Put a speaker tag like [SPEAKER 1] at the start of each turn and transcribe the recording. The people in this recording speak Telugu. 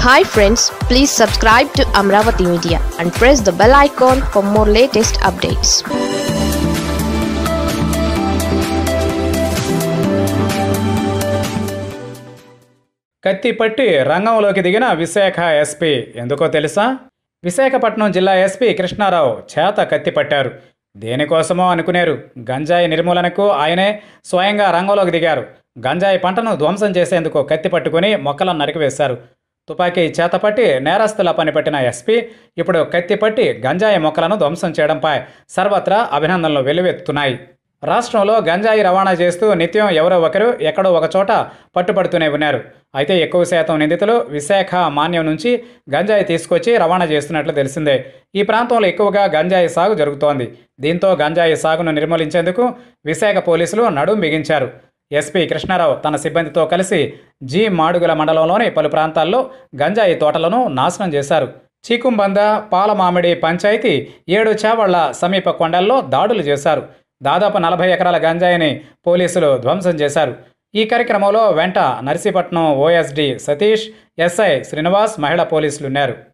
[SPEAKER 1] hi friends please subscribe to Amaravati media and press the bell icon for more latest updates
[SPEAKER 2] కత్తి పట్టి రంగంలోకి దిగిన విశాఖ ఎస్పీ ఎందుకో తెలుసా విశాఖపట్నం జిల్లా ఎస్పీ కృష్ణారావు చేత కత్తి పట్టారు దేనికోసమో అనుకునేరు గంజాయి నిర్మూలనకు ఆయనే స్వయంగా రంగంలోకి దిగారు గంజాయి పంటను ధ్వంసం చేసేందుకు కత్తి పట్టుకుని మొక్కలను నరికివేశారు తుపాకీ చేతపట్టి నేరస్తుల పనిపట్టిన ఎస్పీ ఇప్పుడు కత్తి పట్టి గంజాయి మొక్కలను ధ్వంసం చేయడంపై సర్వత్రా అభినందనలు వెల్లువెత్తుతున్నాయి రాష్ట్రంలో గంజాయి రవాణా చేస్తూ నిత్యం ఎవరో ఒకరు ఎక్కడో ఒక చోట పట్టుపడుతూనే ఉన్నారు అయితే ఎక్కువ శాతం నిందితులు విశాఖ మాన్యం నుంచి గంజాయి తీసుకొచ్చి రవాణా చేస్తున్నట్లు తెలిసిందే ఈ ప్రాంతంలో ఎక్కువగా గంజాయి సాగు జరుగుతోంది దీంతో గంజాయి సాగును నిర్మూలించేందుకు విశాఖ పోలీసులు నడుం బిగించారు ఎస్పీ కృష్ణారావు తన సిబ్బందితో కలిసి జీ మాడుగుల మండలంలోని పలు ప్రాంతాల్లో గంజాయి తోటలను నాశనం చేశారు చీకుంబంద పాలమామిడి పంచాయతీ ఏడు చేవళ్ల సమీప కొండల్లో దాడులు చేశారు దాదాపు నలభై ఎకరాల గంజాయిని పోలీసులు ధ్వంసం చేశారు ఈ కార్యక్రమంలో వెంట నర్సీపట్నం ఓఎస్డి సతీష్ ఎస్ఐ శ్రీనివాస్ మహిళా పోలీసులు ఉన్నారు